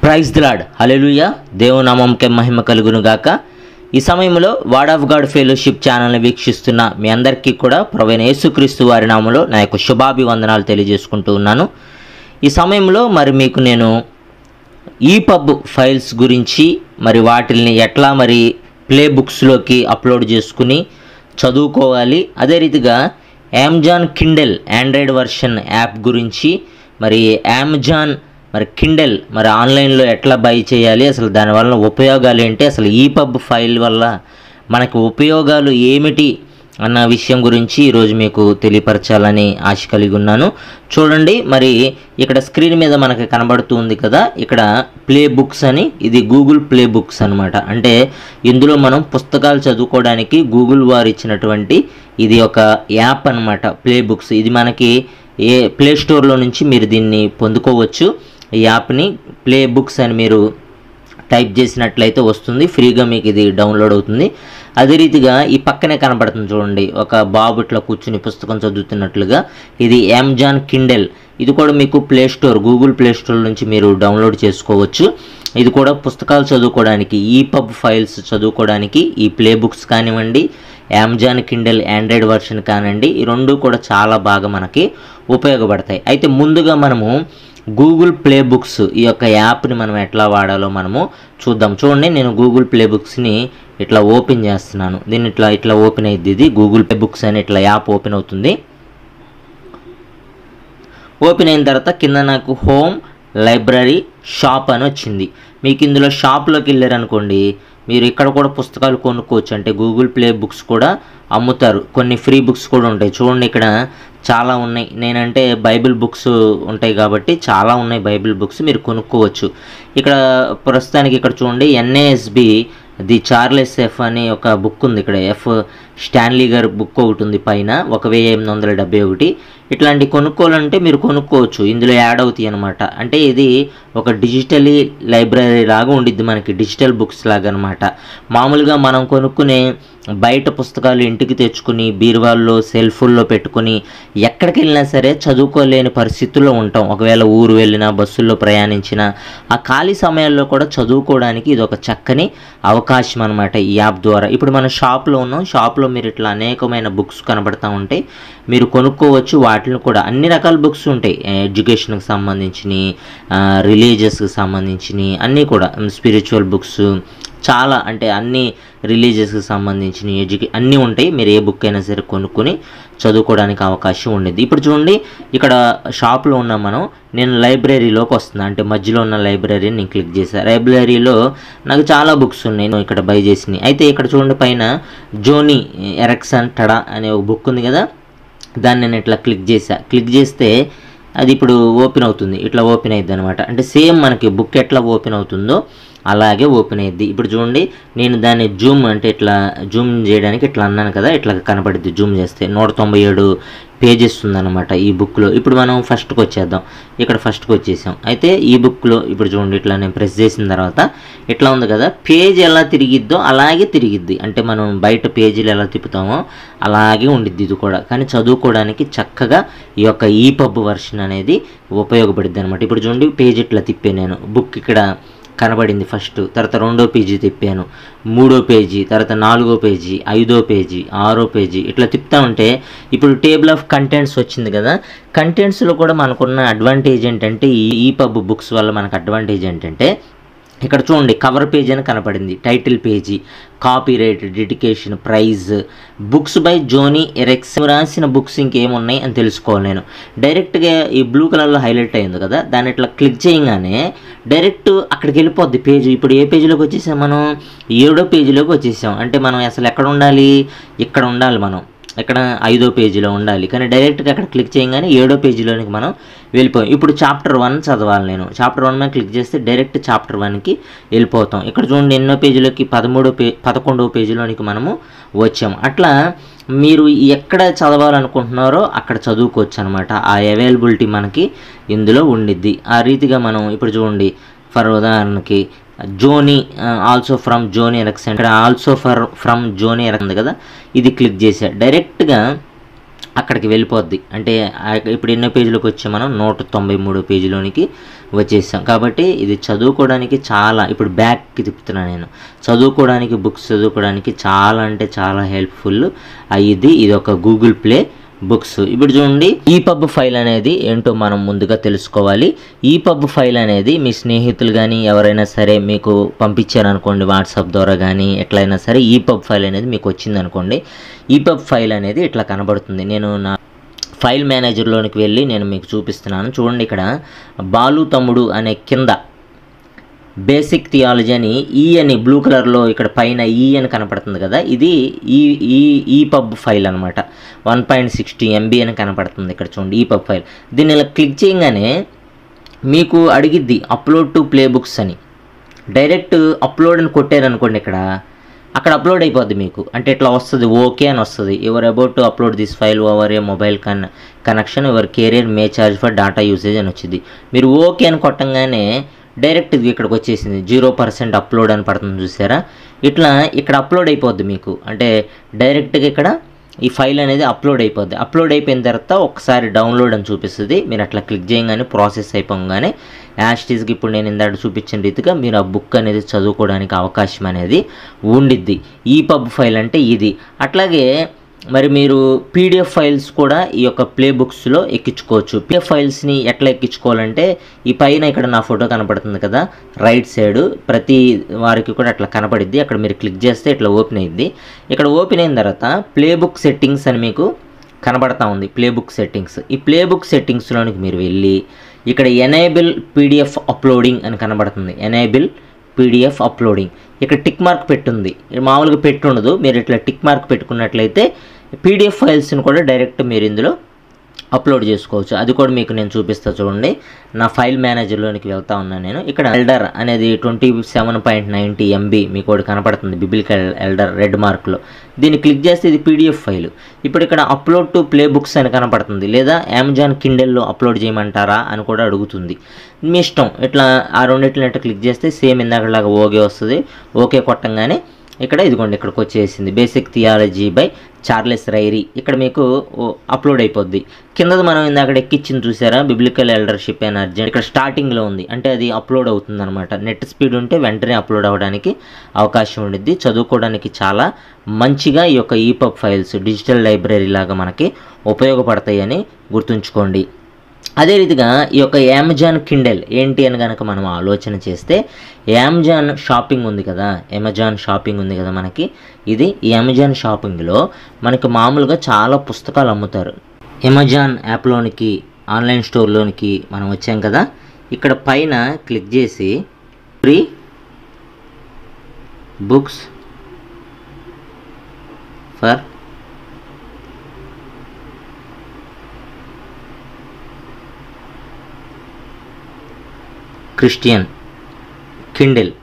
praise దిలాడ్ hallelujah దేవునామంకే మహిమ కలుగును గాక ఈ సమయంలో వార్డ్ ఆఫ్ గాడ్ ఫెలోషిప్ ఛానల్ని వీక్షిస్తున్న మీ అందరికీ కూడా ప్రవీణ యేసుక్రీస్తు వారి నామంలో నా యొక్క శుభాభివందనాలు తెలియజేసుకుంటూ ఉన్నాను ఈ సమయంలో మరి మీకు నేను ఈ పబ్ ఫైల్స్ గురించి మరి వాటిల్ని ఎట్లా మరి ప్లే బుక్స్లోకి అప్లోడ్ చేసుకుని చదువుకోవాలి అదే రీతిగా Amazon Kindle Android version app గురించి మరి అమెజాన్ మరి కిండెల్ మరి ఆన్లైన్లో ఎట్లా బై చేయాలి అసలు దానివల్ల ఉపయోగాలు ఏంటి అసలు ఈ పబ్ ఫైల్ వల్ల మనకు ఉపయోగాలు ఏమిటి అన్న విషయం గురించి ఈరోజు మీకు తెలియపరచాలని ఆశ కలిగి ఉన్నాను చూడండి మరి ఇక్కడ స్క్రీన్ మీద మనకి కనబడుతూ ఉంది కదా ఇక్కడ ప్లే బుక్స్ అని ఇది గూగుల్ ప్లే బుక్స్ అనమాట అంటే ఇందులో మనం పుస్తకాలు చదువుకోవడానికి గూగుల్ వారు ఇచ్చినటువంటి ఇది ఒక యాప్ అన్నమాట ప్లే బుక్స్ ఇది మనకి ఏ ప్లే స్టోర్లో నుంచి మీరు దీన్ని పొందుకోవచ్చు ఈ యాప్ని ప్లే బుక్స్ అని మీరు టైప్ చేసినట్లయితే వస్తుంది ఫ్రీగా మీకు ఇది డౌన్లోడ్ అవుతుంది అదే రీతిగా ఈ పక్కనే కనబడుతుంది చూడండి ఒక బాబు ఇట్లా కూర్చుని పుస్తకం చదువుతున్నట్లుగా ఇది అమెజాన్ కిండెల్ ఇది కూడా మీకు play store Google play store నుంచి మీరు డౌన్లోడ్ చేసుకోవచ్చు ఇది కూడా పుస్తకాలు చదువుకోవడానికి ఈ పబ్ ఫైల్స్ చదువుకోవడానికి ఈ ప్లే బుక్స్ కానివ్వండి అమెజాన్ కిండెల్ ఆండ్రాయిడ్ వర్షన్ కానివ్వండి ఈ రెండు కూడా చాలా బాగా మనకి ఉపయోగపడతాయి అయితే ముందుగా మనము గూగుల్ ప్లే బుక్స్ ఈ యొక్క యాప్ని మనం ఎట్లా వాడాలో మనము చూద్దాం చూడండి నేను గూగుల్ ప్లే బుక్స్ని ఇట్లా ఓపెన్ చేస్తున్నాను దీన్ని ఇట్లా ఇట్లా ఓపెన్ అయ్యింది ఇది గూగుల్ ప్లే బుక్స్ అని ఇట్లా యాప్ ఓపెన్ అవుతుంది ఓపెన్ అయిన తర్వాత కింద నాకు హోమ్ లైబ్రరీ షాప్ అని వచ్చింది మీకు ఇందులో షాప్లోకి వెళ్ళారనుకోండి మీరు ఇక్కడ కూడా పుస్తకాలు కొనుక్కోవచ్చు అంటే గూగుల్ ప్లే బుక్స్ కూడా అమ్ముతారు కొన్ని ఫ్రీ బుక్స్ కూడా ఉంటాయి చూడండి ఇక్కడ చాలా ఉన్నాయి నేనంటే బైబిల్ బుక్స్ ఉంటాయి కాబట్టి చాలా ఉన్నాయి బైబిల్ బుక్స్ మీరు కొనుక్కోవచ్చు ఇక్కడ ప్రస్తుతానికి ఇక్కడ చూడండి ఎన్ఏఎస్బి ది చార్లెస్ ఎఫ్ అనే ఒక బుక్ ఉంది ఇక్కడ ఎఫ్ స్టాన్లీ గారి బుక్ ఒకటి ఉంది పైన ఒక వెయ్యి ఎనిమిది వందల డెబ్బై ఒకటి ఇట్లాంటి కొనుక్కోవాలంటే మీరు కొనుక్కోవచ్చు ఇందులో యాడ్ అవుతాయి అనమాట అంటే ఇది ఒక డిజిటలీ లైబ్రరీ లాగా ఉండిద్ది మనకి డిజిటల్ బుక్స్ లాగా అనమాట మామూలుగా మనం కొనుక్కునే బయట పుస్తకాలు ఇంటికి తెచ్చుకుని బీరువాల్లో సెల్ఫుల్లో పెట్టుకుని ఎక్కడికి వెళ్ళినా సరే చదువుకోలేని పరిస్థితుల్లో ఉంటాం ఒకవేళ ఊరు వెళ్ళినా బస్సుల్లో ప్రయాణించినా ఆ ఖాళీ సమయాల్లో కూడా చదువుకోవడానికి ఇది ఒక చక్కని అవకాశం అనమాట ఈ యాప్ ద్వారా ఇప్పుడు మన షాప్లో ఉన్నాం షాప్లో మీరు ఇట్లా అనేకమైన బుక్స్ కనబడతా ఉంటాయి మీరు కొనుక్కోవచ్చు వాటిని కూడా అన్ని రకాల బుక్స్ ఉంటాయి ఎడ్యుకేషన్కి సంబంధించినవి రిలీజియస్కి సంబంధించినవి అన్నీ కూడా స్పిరిచువల్ బుక్స్ చాలా అంటే అన్ని రిలీజియస్కి సంబంధించిన ఎడ్యుకే అన్నీ ఉంటాయి మీరు ఏ బుక్ అయినా సరే కొనుక్కొని చదువుకోవడానికి అవకాశం ఉండేది ఇప్పుడు చూడండి ఇక్కడ షాప్లో ఉన్న మనం నేను లైబ్రరీలోకి వస్తున్నా అంటే మధ్యలో ఉన్న లైబ్రరీని నేను క్లిక్ చేశాను లైబ్రరీలో నాకు చాలా బుక్స్ ఉన్నాయి నేను ఇక్కడ బై చేసినాయి అయితే ఇక్కడ చూడండి పైన జోనీ ఎరక్సన్ టడా అనే ఒక బుక్ ఉంది కదా దాన్ని నేను ఇట్లా క్లిక్ చేసా క్లిక్ చేస్తే అది ఇప్పుడు ఓపెన్ అవుతుంది ఇట్లా ఓపెన్ అయ్యిద్ది అనమాట అంటే సేమ్ మనకి బుక్ ఎట్లా ఓపెన్ అవుతుందో అలాగే ఓపెన్ అయ్యిద్ది ఇప్పుడు చూడండి నేను దాన్ని జూమ్ అంటే ఇట్లా జూమ్ చేయడానికి ఇట్లా అన్నాను కదా ఇట్లా కనపడుద్ది జూమ్ చేస్తే నూట తొంభై ఏడు పేజెస్ ఉందన్నమాట ఈ బుక్లో ఇప్పుడు మనం ఫస్ట్కి వచ్చేద్దాం ఇక్కడ ఫస్ట్కి వచ్చేసాం అయితే ఈ బుక్లో ఇప్పుడు చూడండి ఇట్లా నేను ప్రెస్ చేసిన తర్వాత ఇట్లా ఉంది కదా పేజ్ ఎలా తిరిగిద్దో అలాగే తిరిగిద్ది అంటే మనం బయట పేజీలు ఎలా తిప్పుతామో అలాగే ఉండిద్ది ఇది కూడా కానీ చదువుకోవడానికి చక్కగా ఈ యొక్క ఈ పబ్ వర్షన్ అనేది ఉపయోగపడుద్ది అనమాట ఇప్పుడు చూడండి పేజ్ ఇట్లా తిప్పే నేను బుక్ ఇక్కడ కనబడింది ఫస్ట్ తర్వాత రెండో పేజీ తిప్పాను మూడో పేజీ తర్వాత నాలుగో పేజీ ఐదో పేజీ ఆరో పేజీ ఇట్లా తిప్పుతా ఉంటే ఇప్పుడు టేబుల్ ఆఫ్ కంటెంట్స్ వచ్చింది కదా కంటెంట్స్లో కూడా మనకున్న అడ్వాంటేజ్ ఏంటంటే ఈ ఈ పబ్ బుక్స్ వల్ల మనకు అడ్వాంటేజ్ ఏంటంటే ఇక్కడ చూడండి కవర్ పేజ్ అని కనపడింది title page copyright dedication prize books by జోనీ ఎరెక్స్ రాసిన బుక్స్ ఇంకేమున్నాయి అని తెలుసుకోవాలి నేను డైరెక్ట్గా ఈ బ్లూ కలర్లో హైలైట్ అయింది కదా దాన్ని ఇట్లా క్లిక్ చేయగానే డైరెక్ట్ అక్కడికి వెళ్ళిపోద్ది పేజ్ ఇప్పుడు ఏ పేజీలోకి వచ్చేసాం మనం ఏడో పేజీలోకి వచ్చేసాం అంటే మనం అసలు ఎక్కడ ఉండాలి ఇక్కడ ఉండాలి మనం ఇక్కడ ఐదో పేజీలో ఉండాలి కానీ డైరెక్ట్గా అక్కడ క్లిక్ చేయగానే ఏడో పేజీలోనికి మనం వెళ్ళిపోయాం ఇప్పుడు చాప్టర్ వన్ చదవాలి నేను చాప్టర్ వన్ మీద క్లిక్ చేస్తే డైరెక్ట్ చాప్టర్ వన్కి వెళ్ళిపోతాం ఇక్కడ చూడండి ఎన్నో పేజీలోకి పదమూడో పే పదకొండవ పేజీలోనికి మనము వచ్చాం అట్లా మీరు ఎక్కడ చదవాలనుకుంటున్నారో అక్కడ చదువుకోవచ్చు అనమాట ఆ అవైలబిలిటీ మనకి ఇందులో ఉండిద్ది ఆ రీతిగా మనం ఇప్పుడు చూడండి ఫర్ ఉదాహరణకి జోనీ ఆల్సో ఫ్రమ్ జోనీ ఎరక్సన్ ఇక్కడ ఆల్సో ఫర్ ఫ్రమ్ జోనీ ఎరక్ ఉంది కదా ఇది క్లిక్ చేసా డైరెక్ట్గా అక్కడికి వెళ్ళిపోద్ది అంటే ఆ- ఇప్పుడు ఎన్నో పేజీలోకి వచ్చాం మనం నూట తొంభై మూడు పేజీలోనికి వచ్చేసాం కాబట్టి ఇది చదువుకోవడానికి చాలా ఇప్పుడు బ్యాక్కి తిప్పుతున్నాను నేను చదువుకోవడానికి బుక్స్ చదువుకోవడానికి చాలా అంటే చాలా హెల్ప్ఫుల్ అయ్యిద్ది ఇది ఒక గూగుల్ ప్లే బుక్స్ ఇప్పుడు చూడండి ఈ పబ్ ఫైల్ అనేది ఏంటో మనం ముందుగా తెలుసుకోవాలి ఈ పబ్ ఫైల్ అనేది మీ స్నేహితులు కానీ ఎవరైనా సరే మీకు పంపించారనుకోండి వాట్సాప్ ద్వారా కానీ ఎట్లయినా సరే ఈ పబ్ ఫైల్ అనేది మీకు వచ్చిందనుకోండి ఈ పబ్ ఫైల్ అనేది ఇట్లా కనబడుతుంది నేను నా ఫైల్ మేనేజర్లోనికి వెళ్ళి నేను మీకు చూపిస్తున్నాను చూడండి ఇక్కడ బాలు తమ్ముడు అనే కింద బేసిక్ థియాలజీ అని ఈ అని బ్లూ కలర్లో ఇక్కడ పైన ఈ అని కనపడుతుంది కదా ఇది ఈ ఈ ఈ పబ్ ఫైల్ అనమాట వన్ పాయింట్ సిక్స్టీ ఎంబీ అని కనపడుతుంది ఇక్కడ చూడండి ఈ పబ్ ఫైల్ దీన్ని ఇలా క్లిక్ చేయగానే మీకు అడిగిద్ది అప్లోడ్ టు ప్లే బుక్స్ అని డైరెక్ట్ అప్లోడ్ అని కొట్టారనుకోండి ఇక్కడ అక్కడ అప్లోడ్ అయిపోద్ది మీకు అంటే ఇట్లా వస్తుంది ఓకే అని వస్తుంది your about to upload this file over a mobile కన్ connection your carrier may charge for data usage అని వచ్చింది మీరు ఓకే అని కొట్టంగానే డైరెక్ట్ ఇది ఇక్కడికి వచ్చేసింది జీరో పర్సెంట్ అప్లోడ్ అని పడుతుంది చూసారా ఇట్లా ఇక్కడ అప్లోడ్ అయిపోద్ది మీకు అంటే డైరెక్ట్గా ఇక్కడ ఈ ఫైల్ అనేది అప్లోడ్ అయిపోద్ది అప్లోడ్ అయిపోయిన తర్వాత ఒకసారి డౌన్లోడ్ అని చూపిస్తుంది మీరు అట్లా క్లిక్ చేయగానే ప్రాసెస్ అయిపోగానే యాస్టీస్కి ఇప్పుడు నేను ఇందాక చూపించిన రీతిగా మీరు ఆ బుక్ అనేది చదువుకోవడానికి అవకాశం అనేది ఉండిద్ది ఈ పబ్ ఫైల్ అంటే ఇది అట్లాగే మరి మీరు పీడిఎఫ్ ఫైల్స్ కూడా ఈ యొక్క ప్లే బుక్స్లో ఎక్కించుకోవచ్చు పీడిఎఫ్ ఫైల్స్ని ఎట్లా ఎక్కించుకోవాలంటే ఈ పైన ఇక్కడ నా ఫోటో కనపడుతుంది కదా రైట్ సైడ్ ప్రతి వారికి కూడా అట్లా కనపడిద్ది అక్కడ మీరు క్లిక్ చేస్తే ఇట్లా ఓపెన్ అయ్యిద్ది ఇక్కడ ఓపెన్ అయిన తర్వాత ప్లే బుక్ సెట్టింగ్స్ అని మీకు కనబడతా ఉంది ప్లే బుక్ సెట్టింగ్స్ ఈ ప్లే బుక్ సెట్టింగ్స్లోనికి మీరు వెళ్ళి ఇక్కడ ఎనేబుల్ పీడిఎఫ్ అప్లోడింగ్ అని కనబడుతుంది ఎనేబుల్ పీడిఎఫ్ అప్లోడింగ్ ఇక్కడ టిక్ మార్క్ పెట్టుంది ఇది మామూలుగా పెట్టుండదు మీరు ఇట్లా టిక్ మార్క్ పెట్టుకున్నట్లయితే పీడిఎఫ్ ఫైల్స్ని కూడా డైరెక్ట్ మీరు ఇందులో అప్లోడ్ చేసుకోవచ్చు అది కూడా మీకు నేను చూపిస్తా చూడండి నా ఫైల్ మేనేజర్లోనికి వెళ్తా ఉన్నాను నేను ఇక్కడ ఎల్డర్ అనేది twenty seven point ninety MB మీకు ఒకటి కనపడుతుంది బిబిలికల్ ఎల్డర్ రెడ్ మార్క్లో దీన్ని క్లిక్ చేస్తే ఇది పీడిఎఫ్ ఫైల్ ఇప్పుడు ఇక్కడ అప్లోడ్ టు ప్లే బుక్స్ అని కనపడుతుంది లేదా అమెజాన్ కిండెల్లో అప్లోడ్ చేయమంటారా అని కూడా అడుగుతుంది మీ ఇష్టం ఇట్లా ఆ రెండిట్లని ఇట్లా క్లిక్ చేస్తే సేమ్ ఇందాకలాగా ఓకే వస్తుంది ఓకే కొట్టంగానే ఇక్కడ ఇదిగోండి ఇక్కడికి వచ్చేసింది basic theology by Charles Ryrie ఇక్కడ మీకు ఓ- అప్లోడ్ అయిపోద్ది కిందది మనం ఇందాక ఎక్కిచ్చింది చూసారా బిబ్లికల్ ఎల్డర్షిప్ ఎనర్జీ ఇక్కడ స్టార్టింగ్లో ఉంది అంటే అది అప్లోడ్ అవుతుంది అనమాట నెట్ స్పీడ్ ఉంటే వెంటనే అప్లోడ్ అవ్వడానికి అవకాశం ఉండిద్ది చదువుకోవడానికి చాలా మంచిగా ఈ యొక్క ఈపబ్ ఫైల్స్ డిజిటల్ లైబ్రరీ లాగా మనకి ఉపయోగపడతాయని గుర్తుంచుకోండి అదే రీతిగా ఈ యొక్క అమెజాన్ కిండెల్ ఏంటి అని కనుక మనం ఆలోచన చేస్తే అమెజాన్ షాపింగ్ ఉంది కదా అమెజాన్ షాపింగ్ ఉంది కదా మనకి ఇది ఈ అమెజాన్ షాపింగ్లో మనకి మామూలుగా చాలా పుస్తకాలు అమ్ముతారు అమెజాన్ యాప్లోనికి ఆన్లైన్ స్టోర్లోనికి మనం వచ్చాం కదా ఇక్కడ పైన క్లిక్ చేసి free books for Christian Kindle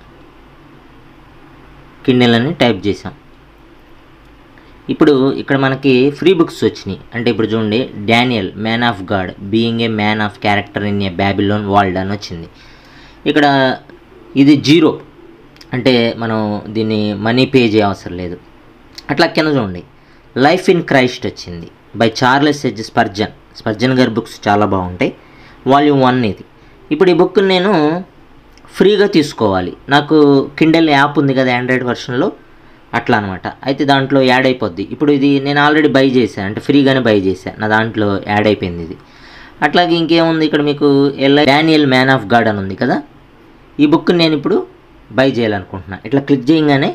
Kindle అని టైప్ చేసాం ఇప్పుడు ఇక్కడ మనకి ఫ్రీ బుక్స్ వచ్చినాయి అంటే ఇప్పుడు చూడండి Daniel man of God being a man of character in a Babylon world అని వచ్చింది ఇక్కడ ఇది జీరో అంటే మనం దీన్ని మనీ పే చేయ అవసరం లేదు అట్లా కింద చూడండి లైఫ్ ఇన్ క్రైస్ట్ వచ్చింది by Charles H Spurgeon Spurgeon గారి బుక్స్ చాలా బాగుంటాయి వాల్యూమ్ వన్ ఇది ఇప్పుడు ఈ బుక్ నేను ఫ్రీగా తీసుకోవాలి నాకు కిండెల్ యాప్ ఉంది కదా ఆండ్రాయిడ్ వర్షన్లో అట్లా అనమాట అయితే దాంట్లో యాడ్ అయిపోద్ది ఇప్పుడు ఇది నేను ఆల్రెడీ బై చేశాను అంటే ఫ్రీగానే బై చేశాను నా దాంట్లో యాడ్ అయిపోయింది ఇది అట్లాగే ఇంకేముంది ఇక్కడ మీకు ఎల్ డానియల్ మ్యాన్ ఆఫ్ గాడ్ అని ఉంది కదా ఈ బుక్ నేను ఇప్పుడు బై చేయాలనుకుంటున్నా ఇట్లా క్లిక్ చేయగానే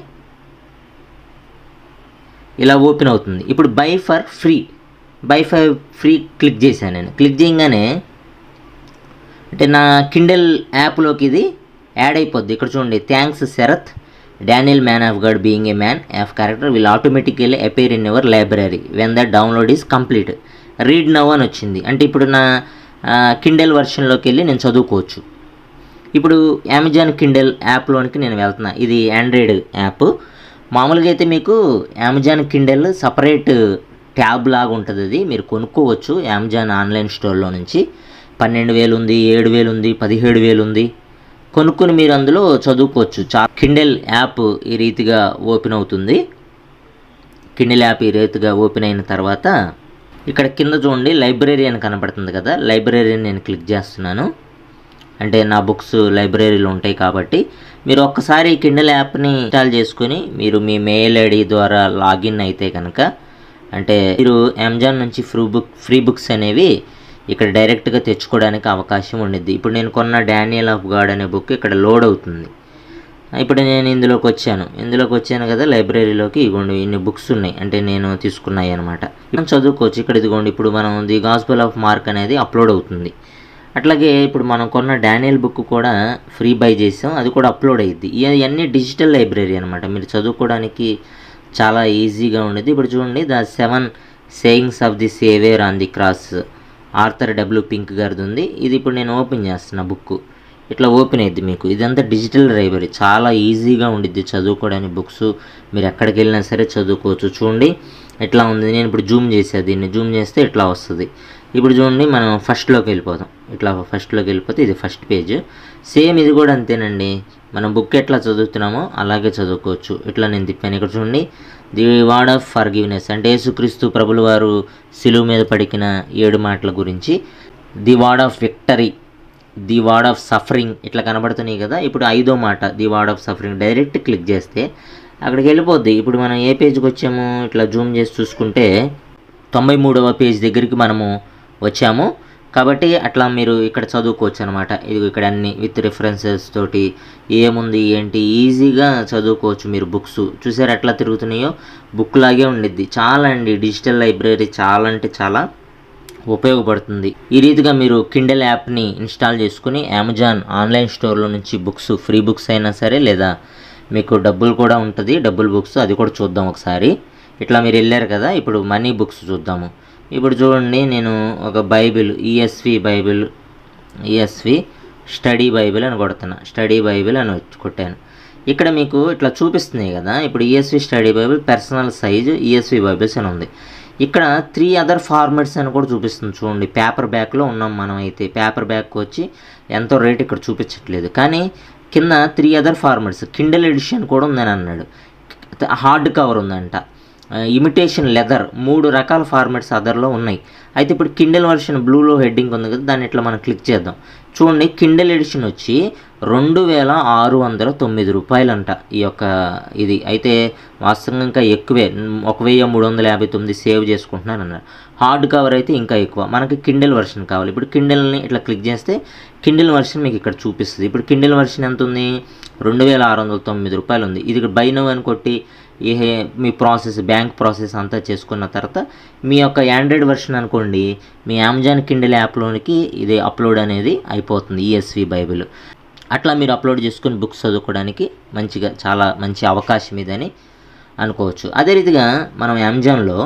ఇలా ఓపెన్ అవుతుంది ఇప్పుడు buy for free buy for free click చేశాను నేను క్లిక్ చేయగానే అంటే నా కిండెల్ యాప్లోకి ఇది యాడ్ అయిపోద్ది ఇక్కడ చూడండి thanks Sharath Daniel man of God being a man of character will automatically appear in your library when the download is complete read now అని వచ్చింది అంటే ఇప్పుడు నా కిండెల్ వర్షన్లోకి వెళ్ళి నేను చదువుకోవచ్చు ఇప్పుడు అమెజాన్ కిండెల్ యాప్లోనికి నేను వెళ్తున్నా ఇది ఆండ్రాయిడ్ యాప్ మామూలుగా అయితే మీకు అమెజాన్ కిండెల్ సపరేట్ ట్యాబ్ లాగా ఉంటుంది అది మీరు కొనుక్కోవచ్చు అమెజాన్ ఆన్లైన్ స్టోర్లో నుంచి పన్నెండు వేలు ఉంది ఏడు వేలు ఉంది పదిహేడు వేలు ఉంది కొనుక్కొని మీరు అందులో చదువుకోవచ్చు చా కిండెల్ యాప్ ఈ రీతిగా ఓపెన్ అవుతుంది కిండెల్ యాప్ ఈ రీతిగా ఓపెన్ అయిన తర్వాత ఇక్కడ కింద చూడండి లైబ్రరీ అని కనపడుతుంది కదా లైబ్రరీని నేను క్లిక్ చేస్తున్నాను అంటే నా బుక్స్ లైబ్రరీలో ఉంటాయి కాబట్టి మీరు ఒక్కసారి ఈ కిండల్ యాప్ని ఇన్స్టాల్ చేసుకుని మీరు మీ మెయిల్ ఐడి ద్వారా లాగిన్ అయితే కనుక అంటే మీరు అమెజాన్ నుంచి ఫ్రీ బుక్ ఫ్రీ బుక్స్ అనేవి ఇక్కడ డైరెక్ట్గా తెచ్చుకోవడానికి అవకాశం ఉండిద్ది ఇప్పుడు నేను కొన్న డానియల్ ఆఫ్ గాడ్ అనే బుక్ ఇక్కడ లోడ్ అవుతుంది ఇప్పుడు నేను ఇందులోకి వచ్చాను ఇందులోకి వచ్చాను కదా లైబ్రరీలోకి ఇదిగోండి ఇన్ని బుక్స్ ఉన్నాయి అంటే నేను తీసుకున్నాయి అనమాట మనం చదువుకోవచ్చు ఇక్కడ ఇదిగోండి ఇప్పుడు మనం ది గాస్పల్ ఆఫ్ మార్క్ అనేది అప్లోడ్ అవుతుంది అట్లాగే ఇప్పుడు మనం కొన్న డానియల్ బుక్ కూడా ఫ్రీ బై చేసాం అది కూడా అప్లోడ్ అయ్యిద్ది ఇవన్నీ డిజిటల్ లైబ్రరీ అనమాట మీరు చదువుకోవడానికి చాలా ఈజీగా ఉండేది ఇప్పుడు చూడండి the seven sayings of the saviour on the cross Arthur W Pink గారిది ఉంది ఇది ఇప్పుడు నేను ఓపెన్ చేస్తున్న బుక్ ఇట్లా ఓపెన్ అయ్యిద్ది మీకు ఇదంతా డిజిటల్ లైబ్రరీ చాలా ఈజీగా ఉండిద్ది చదువుకోవడానికి బుక్స్ మీరు ఎక్కడికి వెళ్ళినా సరే చదువుకోవచ్చు చూడండి ఎట్లా ఉంది నేను ఇప్పుడు జూమ్ చేసేది దీన్ని జూమ్ చేస్తే ఇట్లా వస్తుంది ఇప్పుడు చూడండి మనం ఫస్ట్లోకి వెళ్ళిపోతాం ఇట్లా ఫస్ట్లోకి వెళ్ళిపోతే ఇది ఫస్ట్ పేజ్ సేమ్ ఇది కూడా అంతేనండి మనం బుక్ ఎట్లా చదువుతున్నామో అలాగే చదువుకోవచ్చు ఇట్లా నేను తిప్పాను ఇక్కడ చూడండి ది వార్డ్ ఆఫ్ ఫర్గివ్నెస్ అంటే యేసుక్రీస్తు ప్రభులు వారు సిలువు మీద పడికిన ఏడు మాటల గురించి the word of victory the word of suffering ఇట్లా కనబడుతున్నాయి కదా ఇప్పుడు ఐదో మాట the word of suffering direct click చేస్తే అక్కడికి వెళ్ళిపోద్ది ఇప్పుడు మనం ఏ పేజ్కి వచ్చాము ఇట్లా జూమ్ చేసి చూసుకుంటే తొంభై మూడవ పేజ్ దగ్గరికి మనము వచ్చాము కాబట్టి అట్లా మీరు ఇక్కడ చదువుకోవచ్చు అనమాట ఇది ఇక్కడ అన్ని విత్ రిఫరెన్సెస్ తోటి ఏముంది ఏంటి ఈజీగా చదువుకోవచ్చు మీరు బుక్స్ చూసారు ఎట్లా తిరుగుతున్నాయో బుక్ లాగే ఉండిద్ది చాలా అండి డిజిటల్ లైబ్రరీ చాలా అంటే చాలా ఉపయోగపడుతుంది ఈ రీతిగా మీరు కిండెల్ యాప్ని ఇన్స్టాల్ చేసుకుని అమెజాన్ ఆన్లైన్ స్టోర్లో నుంచి బుక్స్ ఫ్రీ బుక్స్ అయినా సరే లేదా మీకు డబ్బులు కూడా ఉంటుంది డబ్బుల్ బుక్స్ అది కూడా చూద్దాం ఒకసారి ఇట్లా మీరు వెళ్ళారు కదా ఇప్పుడు మనీ బుక్స్ చూద్దాము ఇప్పుడు చూడండి నేను ఒక Bible ESV Bible ESV study Bible అని కొడుతున్నా స్టడీ బైబిల్ అని వచ్చి- కొట్టాను ఇక్కడ మీకు ఇట్లా చూపిస్తున్నాయి కదా ఇప్పుడు ESV study Bible personal size ESV Bibles అని ఉంది ఇక్కడ త్రీ అదర్ ఫార్మాట్స్ అని కూడా చూపిస్తుంది చూడండి పేపర్ బ్యాక్లో ఉన్నాం మనం అయితే పేపర్ బ్యాక్ వచ్చి ఎంతో రేట్ ఇక్కడ చూపించట్లేదు కానీ కింద three other formats Kindle edition కూడా ఉందని అన్నాడు హార్డ్ కవర్ ఉందంట ఇమిటేషన్ లెదర్ మూడు రకాల ఫార్మాట్స్ అదర్లో ఉన్నాయి అయితే ఇప్పుడు కిండల్ వర్షన్ బ్లూలో హెడ్డింగ్ ఉంది కదా దాన్ని ఇట్లా మనం క్లిక్ చేద్దాం చూడండి కిండల్ ఎడిషన్ వచ్చి రెండు వేల ఆరు వందల తొమ్మిది రూపాయలంట ఈ యొక్క ఇది అయితే వాస్తవంగా ఇంకా ఎక్కువే ఒక వెయ్యి మూడు వందల యాభై తొమ్మిది సేవ్ చేసుకుంటున్నాను అన్నారు హార్డ్ కవర్ అయితే ఇంకా ఎక్కువ మనకి కిండల్ వర్షన్ కావాలి ఇప్పుడు కిండల్ని ఇట్లా క్లిక్ చేస్తే కిండిల్ వర్షన్ మీకు ఇక్కడ చూపిస్తుంది ఇప్పుడు కిండిల్ వర్షన్ ఎంత ఉంది రెండు వేల ఆరు వందల తొమ్మిది రూపాయలు ఉంది ఇది ఇక్కడ బై నో అని కొట్టి ఏ మీ ప్రాసెస్ బ్యాంక్ ప్రాసెస్ అంతా చేసుకున్న తర్వాత మీ యొక్క ఆండ్రాయిడ్ వర్షన్ అనుకోండి మీ అమెజాన్ కిండిల్ యాప్లోనికి ఇది అప్లోడ్ అనేది అయిపోతుంది ఈఎస్వి బైబిల్ అట్లా మీరు అప్లోడ్ చేసుకుని బుక్స్ చదువుకోవడానికి మంచిగా చాలా మంచి అవకాశం ఇదని అనుకోవచ్చు అదే రీతిగా మనం అమెజాన్లో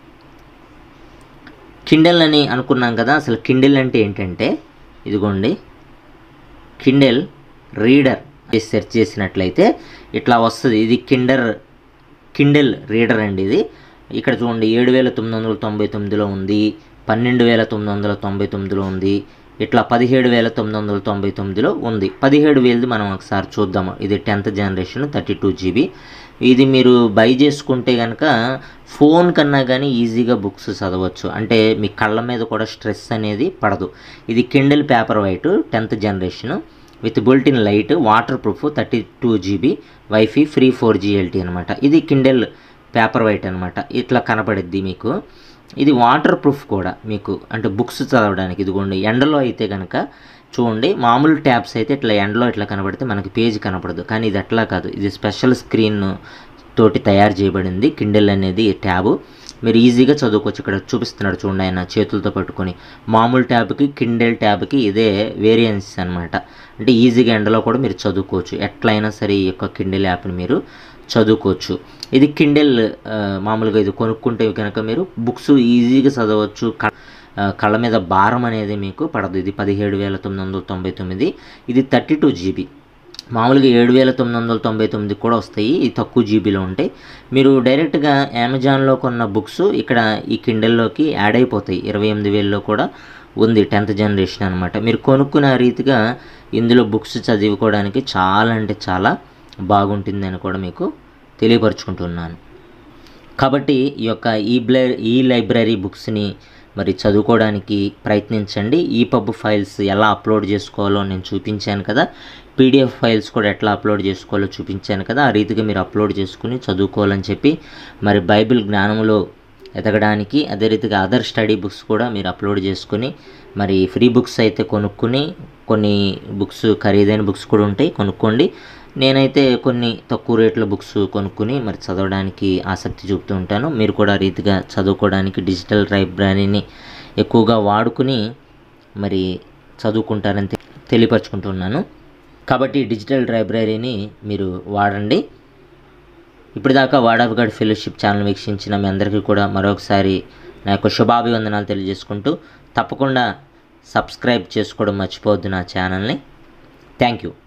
కిండెల్ అని అనుకున్నాం కదా అసలు కిండెల్ అంటే ఏంటంటే ఇదిగోండి కిండెల్ రీడర్ సెర్చ్ చేసినట్లయితే ఇట్లా వస్తుంది ఇది కిండర్ కిండెల్ రీడర్ అండి ఇది ఇక్కడ చూడండి ఏడు వేల తొమ్మిది వందల తొంభై తొమ్మిదిలో ఉంది పన్నెండు వేల తొమ్మిది వందల తొంభై తొమ్మిదిలో ఉంది ఇట్లా పదిహేడు వేల తొమ్మిది వందల తొంభై తొమ్మిదిలో ఉంది పదిహేడు వేలది మనం ఒకసారి చూద్దాము ఇది tenth generation thirty two GB ఇది మీరు బై చేసుకుంటే కనుక ఫోన్ కన్నా కానీ ఈజీగా బుక్స్ చదవచ్చు అంటే మీ కళ్ళ మీద కూడా స్ట్రెస్ అనేది పడదు ఇది Kindle paper white tenth generation with built in light water proof thirty two GB wifi free four G LTE అనమాట ఇది కిండెల్ పేపర్ వైట్ అనమాట ఇట్లా కనపడిద్ది మీకు ఇది వాటర్ ప్రూఫ్ కూడా మీకు అంటే బుక్స్ చదవడానికి ఇదిగోండి ఎండలో అయితే కనుక చూడండి మామూలు ట్యాబ్స్ అయితే ఇట్లా ఎండలో ఇట్లా కనబడితే మనకి పేజ్ కనపడదు కానీ ఇది అట్లా కాదు ఇది స్పెషల్ స్క్రీన్ తోటి తయారు చేయబడింది కిండెల్ అనేది ట్యాబ్ మీరు ఈజీగా చదువుకోవచ్చు ఇక్కడ చూపిస్తున్నాడు చూడండి ఆయన చేతులతో పట్టుకొని మామూలు ట్యాబ్కి కిండెల్ ట్యాబ్కి ఇదే వేరియన్స్ అనమాట అంటే ఈజీగా ఎండలో కూడా మీరు చదువుకోవచ్చు ఎట్లయినా సరే ఈ యొక్క కిండెల్ యాప్ని మీరు చదువుకోవచ్చు ఇది కిండెల్ ఆ, మామూలుగా ఇది కొనుక్కుంటే కనుక మీరు బుక్స్ ఈజీగా చదవచ్చు క- ఆ, కళ్ళ మీద భారం అనేది మీకు పడదు ఇది పదిహేడు వేల తొమ్మిది వందల తొంభై తొమ్మిది ఇది థర్టీ టూ జీబీ మామూలుగా ఏడు వేల తొమ్మిది వందల తొంభై తొమ్మిది కూడా వస్తాయి ఈ తక్కువ జీబీలో ఉంటాయి మీరు డైరెక్ట్గా అమెజాన్లో కొన్న బుక్స్ ఇక్కడ ఈ కిండెల్లోకి యాడ్ అయిపోతాయి ఇరవై ఎనిమిది వేలలో కూడా ఉంది టెన్త్ జనరేషన్ అనమాట మీరు కొనుక్కున్న రీతిగా ఇందులో బుక్స్ చదువుకోవడానికి చాలా అంటే చాలా బాగుంటుందని కూడా మీకు తెలియపరుచుకుంటున్నాను కాబట్టి ఈ యొక్క ఈ బ్లై ఈ లైబ్రరీ బుక్స్ని మరి చదువుకోవడానికి ప్రయత్నించండి ఈ పబ్ ఫైల్స్ ఎలా అప్లోడ్ చేసుకోవాలో నేను చూపించాను కదా పీడిఎఫ్ ఫైల్స్ కూడా ఎట్లా అప్లోడ్ చేసుకోవాలో చూపించాను కదా ఆ రీతిగా మీరు అప్లోడ్ చేసుకుని చదువుకోవాలని చెప్పి మరి బైబిల్ జ్ఞానంలో ఎదగడానికి అదే రీతిగా అదర్ స్టడీ బుక్స్ కూడా మీరు అప్లోడ్ చేసుకుని మరి ఫ్రీ బుక్స్ అయితే కొనుక్కుని కొన్ని బుక్స్ ఖరీదైన బుక్స్ కూడా ఉంటాయి కొనుక్కోండి నేనైతే కొన్ని తక్కువ రేట్ల బుక్స్ కొనుక్కుని మరి చదవడానికి ఆసక్తి చూపుతూ ఉంటాను మీరు కూడా ఆ రీతిగా చదువుకోవడానికి డిజిటల్ లైబ్రరీని ఎక్కువగా వాడుకుని మరి చదువుకుంటారని తె- తెలియపరచుకుంటున్నాను కాబట్టి డిజిటల్ లైబ్రరీని మీరు వాడండి ఇప్పటిదాకా వాడాఫ్గడ్ ఫెలోషిప్ ఛానల్ వీక్షించిన మీ అందరికీ కూడా మరొకసారి నా యొక్క శుభాభివందనాలు తెలియజేసుకుంటూ తప్పకుండా సబ్స్క్రైబ్ చేసుకోవడం మర్చిపోవద్దు నా ఛానల్ని థ్యాంక్ యూ